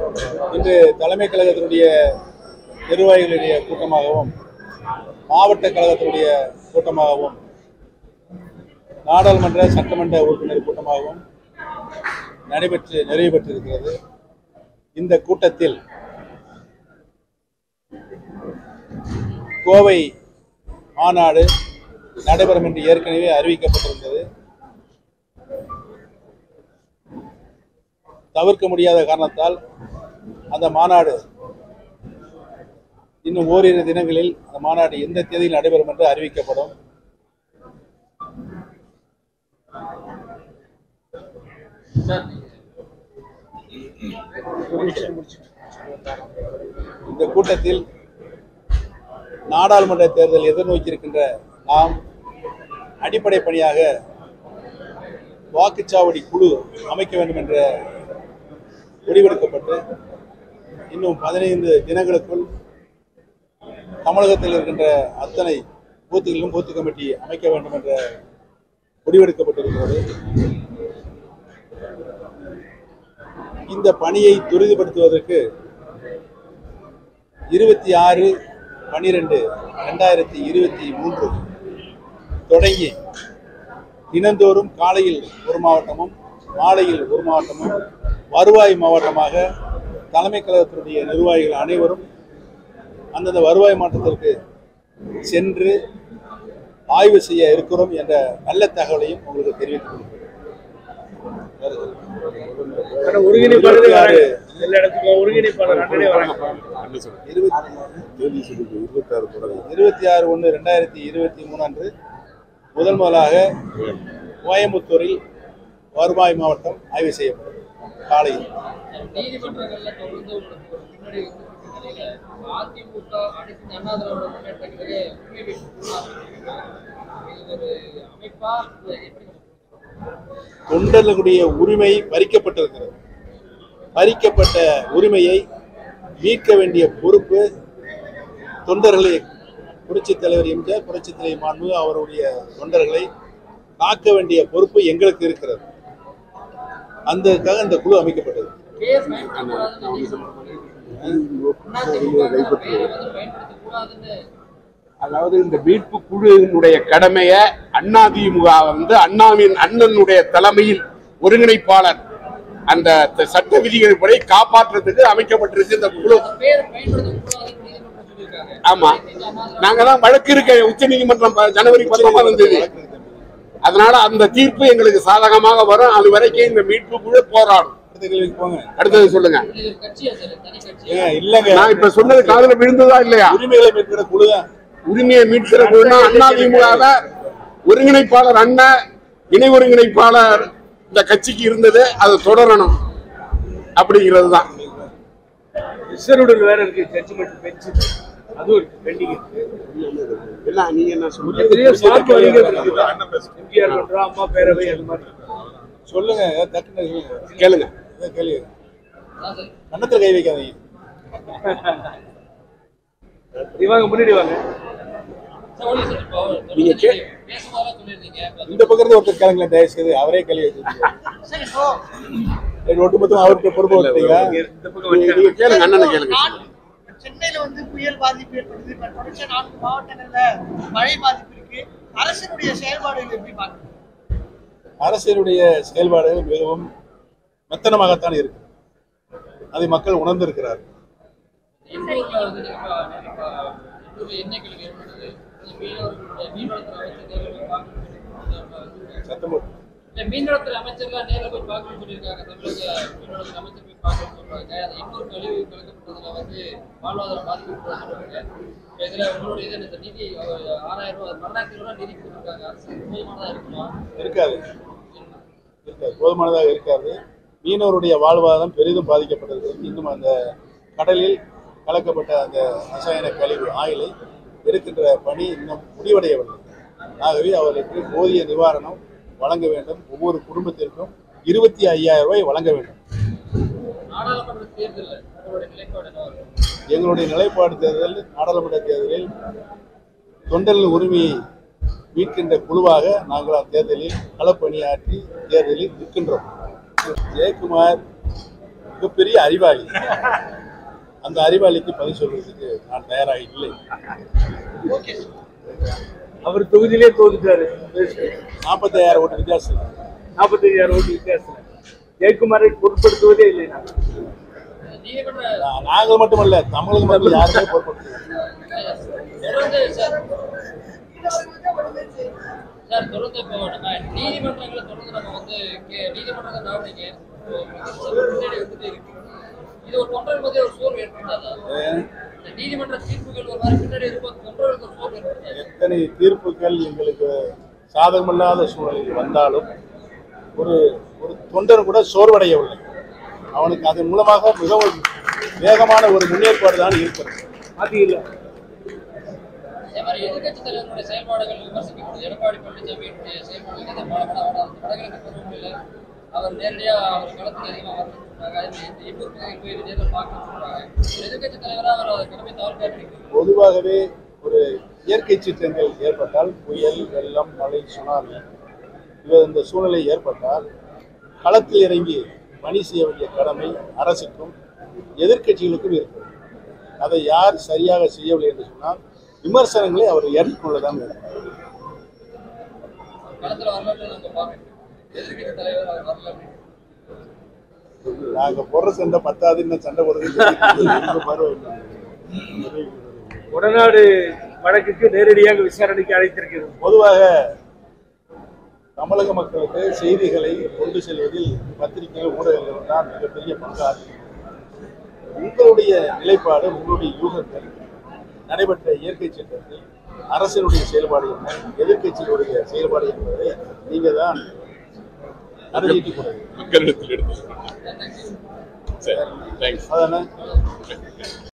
இன்று தலைமை கழகத்தினுடைய நிர்வாகிகளுடைய கூட்டமாகவும் மாவட்ட கழகத்தினுடைய கூட்டமாகவும் நாடாளுமன்ற சட்டமன்ற உறுப்பினர் கூட்டமாகவும் நடைபெற்று நிறைவு பெற்றிருக்கிறது இந்த கூட்டத்தில் கோவை மாநாடு நடைபெறும் என்று ஏற்கனவே அறிவிக்கப்பட்டிருந்தது தவிர்க்க முடியாத காரணத்தால் அந்த மாநாடு இன்னும் ஓரிரு தினங்களில் அந்த மாநாடு எந்த தேதியில் நடைபெறும் என்று அறிவிக்கப்படும் இந்த கூட்டத்தில் நாடாளுமன்ற தேர்தல் எதிர்நோக்கி இருக்கின்ற நாம் அடிப்படை பணியாக வாக்குச்சாவடி குழு அமைக்க வேண்டும் என்ற முடிவெடுக்கப்பட்டு இன்னும் பதினைந்து தினங்களுக்குள் தமிழகத்தில் இருக்கின்ற அத்தனை பூத்துகளிலும் பூத்து கமிட்டி அமைக்க வேண்டும் என்ற முடிவெடுக்கப்பட்டிருக்கிறது இந்த பணியை துரிதப்படுத்துவதற்கு இருபத்தி ஆறு பனிரெண்டு ரெண்டாயிரத்தி இருபத்தி மூன்று தொடங்கி தினந்தோறும் காலையில் ஒரு மாவட்டமும் மாலையில் ஒரு மாவட்டமும் வருவாய் மாவட்டமாக தலைமை கழகத்தினுடைய நிர்வாகிகள் அனைவரும் அந்தந்த வருவாய் மாவட்டத்திற்கு சென்று ஆய்வு செய்ய இருக்கிறோம் என்ற நல்ல தகவலையும் உங்களுக்கு தெரிவித்துக் கொள்கிறேன் ஆனா ஒருங்கிணைப்பாளரே இருபத்தி ஆறு வராங்க. எல்லா இடத்துக்கும் ஒருங்கிணைப்பாளர் அண்ணனே வராங்க இருபத்தி ஆறு ஒன்று ரெண்டாயிரத்தி இருபத்தி மூணு அன்று முதல் முதலாக கோயம்புத்தூரில் வருவாய் மாவட்டம் ஆய்வு செய்யப்படும் காலையில் நீதிமன்றங்கள்ல தொடர்ந்து உங்களுக்கு ஒரு முன்னாடி இருந்துட்டு நிலையில அதிமுக அனைத்து இந்திய அண்ணா திராவிட முன்னேற்ற கழக உரிமை மீட்பு இது ஒரு அமைப்பா இல்ல எப்படி தொண்டர்களுடைய உரிமை பறிக்கப்பட்டிருக்கிறது பறிக்கப்பட்ட உரிமையை மீட்க வேண்டிய பொறுப்பு தொண்டர்களை புரட்சித் தலைவர் எம்ஜிஆர் புரட்சித் தலைவர் மாண்பு அவருடைய தொண்டர்களை காக்க வேண்டிய பொறுப்பு எங்களுக்கு இருக்கிறது அந்தக்காக இந்த குழு அமைக்கப்பட்டது கேஸ் பயன்படுத்தக்கூடாதுன்னு அதிமுக வந்து பயன்படுத்தக்கூடாதுன்னு அதாவது இந்த மீட்பு குழுவினுடைய கடமைய அதிமுக வந்து அண்ணாவின் அண்ணனுடைய தலைமையில் ஒருங்கிணைப்பாளர் அந்த த- சட்ட விதிகளின்படி காப்பாற்றுறதுக்கு அமைக்கப்பட்டிருக்கு இந்த குழு பேர் பயன்படுத்தக்கூடாதுன்னு நீதிமன்றம் சொல்லியிருக்காங்க ஆமா நாங்க தான் வழக்கு இருக்க உச்ச நீதிமன்றம் ஜனவரி பத்தொன்பதாம் தேதி அதனால அந்த தீர்ப்பு எங்களுக்கு சாதகமாக வரும் அது வரைக்கும் இந்த மீட்பு குழு போராடும் அடுத்த கேள்விக்கு போங்க அடுத்தது சொல்லுங்க இது ஒரு கட்சியா சார் தனி கட்சி ஏங்க இல்லங்க நான் இப்ப சொன்னது காதுல விழுந்ததா இல்லையா உரிமைகளை மீட்கிற குழு தான் உரிமையை மீட்கிற குழுனா அதிமுக ஒருங்கிணைப்பாளர் அண்ணன் இணை ஒருங்கிணைப்பாளர் இந்த கட்சிக்கு இருந்தது அது தொடரணும் அப்படிங்கிறது தான் ரிசர்வ்டு வேற இருக்கு ஜட்ஜ்மெண்ட் பெஞ்ச் அதுவும் இருக்கு பெண்டிங் இருக்கு என்ன நீங்க என்ன சொல்றீங்க எத்தனையோ சார்பு வழிகள் இருக்கு எம்ஜிஆர் பண்றோம் அம்மா பேரவை அந்த மாதிரி சொல்லுங்க தட்டுங்க சொல்லுங்க. கேளுங்க இதான் கேள்வி அதான் சார் கன்னத்தில் கை வைக்காதீங்க இவங்க முன்னாடி வாங்க சார் ஒண்ணு சார் இப்போ நீங்க கே- பேசும்போதெல்லாம் சொல்லியிருந்தீங்க இப்ப இந்த பக்கம் இருந்து ஒருத்தர் கேளுங்களேன் தயவு செய்து அவரே கேள்வி வச்சிருக்கீங்க ஒட்டுமொத்தம் அவருக்கு பொறுப்பு விட்டீங்க இந்த பக்கம் நீங்க- வந்து நீங்க கேளுங்க அண்ணனை கேளுங்க நான் சென்னையில வந்து புயல் பாதிப்பு ஏற்படுது இப்ப தொடர்ச்சியா நான்கு மாவட்டங்கள்ல மழை பாதிப்பு இருக்கு அரசினுடைய செயல்பாடுகள் எப்படி பாக்குறீங்க அரசியலுடைய செயல்பாடுகள் மிகவும் மெத்தனமாகத்தான் இருக்கு அதை மக்கள் உணர்ந்திருக்கிறார் எண்ணூர்ல வந்து நீங்க இப்ப நிறைய இப்ப எண்ணூர்ல எண்ணெய் கிழங்கு ஏற்படுது இந்த மீனவர்களுடைய மீன்வளத்துறை அமைச்சர் நேரில் போய் பார்க்கணும்னு சத்தம் போட்டு. இல்ல மீன்வளத்துறை அமைச்சர்லாம் நேரில் போய் பார்க்கணும்னு சொல்லியிருக்காங்க தமிழக மீன்வளத்துறை அமைச்சர் போய் பார்க்கணும்னு சொல்றாங்க அது எண்ணூர் கழிவு கலக்கப்பட்டதுல வந்து வாழ்வாதாரம் பாதிக்கப்பட்டது சொல்றாங்க இப்ப இதுல உங்களுடைய இது என்ன சார்? நிதி அஹ், ஆறாயிரம் ரூபாய் பன்னெண்டாயிரத்தி ரூபாய் நிதி கொடுத்துருக்காங்க அரசு போதுமானதா இருக்குமா இருக்காது இருக்காது போதுமானதாக இருக்காது மீனவருடைய வாழ்வாதாரம் பெரிதும் பாதிக்கப்பட்டிருக்கிறது இன்னும் அந்த கடலில் கலக்கப்பட்ட அந்த ரசாயன கழிவு ஆயிலை எடுக்கின்ற பணி இன்னும் முடிவடையவில்லை ஆகவே அவர்களுக்கு போதிய நிவாரணம் வழங்க வேண்டும் ஒவ்வொரு குடும்பத்திற்கும் இருபத்தி ஐயாயிரம் ரூபாய் வழங்க வேண்டும் நாடாளுமன்ற தேர்தலில் உங்களுடைய நிலைப்பாடு என்ன வரும் எங்களுடைய நிலைப்பாடு தேர்தல் நாடாளுமன்ற தேர்தலில் தொண்டர்கள் உரிமையை மீட்கின்ற குழுவாக நாங்கள் அத்தேர்தலில் களப்பணியாற்றி தேர்தலில் நிற்கின்றோம் ஜெயக்குமார் மிகப்பெரிய அறிவாளி அந்த அறிவாளிக்கு பதில் சொல்வதற்கு நான் தயாராக இல்லை ஓகே அவர் தொகுதியிலே தோத்துட்டாரு நாற்பத்தாயிரம் ஓட்டு வித்தியாசம் நாற்பத்தையாயிரம் ஓட்டு வித்தியாசம் ஜெயக்குமாரை பொருட்படுத்துவதே இல்லை நான் நீதிமன்ற நா- நாங்கள் மட்டுமல்ல தமிழகம் மட்டும் யாருமே பொறுப்படுத்துவோம் தொடர்ந்து சார் சார் தொடர்ந்து இப்போ நம்ம நீதிமன்றங்களை தொடர்ந்து நம்ம வந்து கே- நீதிமன்றத்தை நாவடிங்க முன்னாடி வந்துட்டே இருக்கு இது ஒரு தொண்டர் மத்திய ஒரு சோர்வு ஏற்படுத்தாதா இந்த நீதிமன்ற தீர்ப்புகள் ஒரு மாதிரி பின்னாடி இருக்கும் தொண்டர்களுக்கு ஒரு சோர்வு ஏற்படுத்தாது எத்தனை தீர்ப்புகள் எங்களுக்கு சாதகமில்லாத சூழலில் வந்தாலும் ஒரு ஒரு தொண்டர் கூட சோர்வடையவில்லை அவனுக்கு அதன் மூலமாக மிகவும் வேகமான ஒரு முன்னேற்பாடு தான் இருக்கிறது அது இல்லை அதே மாதிரி எதிர்க்கட்சி தலைவருடைய செயல்பாடுகள் விமர்சிக்கப்படுது எடப்பாடி பழனிசாமியினுடைய செயல்பாடுகள் இந்த பல பல பல வடகிழக்கு பருவங்களில் அவர் நேரடியா அவர் களத்துக்கு அதிகமாக வரணும்னு சொன்னாங்க அதே மாதிரி இந்த எண்ணூர் பகுதியில் போய் நேரில் பார்க்கணும்னு சொன்னாங்க ஒரு எதிர்க்கட்சி தலைவராக அவர் அதை கடமை தவறு நினைக்கிறார் பொதுவாகவே ஒரு இயற்கை சீற்றங்கள் ஏற்பட்டால் புயல் வெள்ளம் மழை சுனாமி இவ இந்த சூழ்நிலை ஏற்பட்டால் களத்தில் இறங்கி பணி செய்ய வேண்டிய கடமை அரசுக்கும் எதிர்க்கட்சிகளுக்கும் இருக்கிறது அதை யார் சரியாக செய்யவில்லை என்று சொன்னால் விமர்சனங்களை அவர் ஏற்றுக்கொள்ளதான் வேண்டும் களத்தில் வரலாற்று நம்ம பார்க்கணும் எதிர்க்கட்சி தலைவர் அவர் வரல அப்படின்னு நாங்க போடுற சண்டை பத்தாது இன்னும் சண்டை போடுறது உடநாடு வழக்குக்கு நேரடியாக விசாரணைக்கு அழைத்திருக்கிறது பொதுவாக தமிழக மக்களுக்கு செய்திகளை கொண்டு செல்வதில் பத்திரிகைகள் ஊடகங்கள் தான் மிகப்பெரிய பங்காகும் உங்களுடைய நிலைப்பாடு உங்களுடைய யூகங்கள் நடைபெற்ற இயற்கை சட்டத்தில் அரசினுடைய செயல்பாடு என்ன எதிர்க்கட்சியினுடைய செயல்பாடு என்பதை நீங்க தான் அறிவித்துக் கொடுங்க மக்களிடத்தில் எடுத்து சரி தேங்க்ஸ் அதானே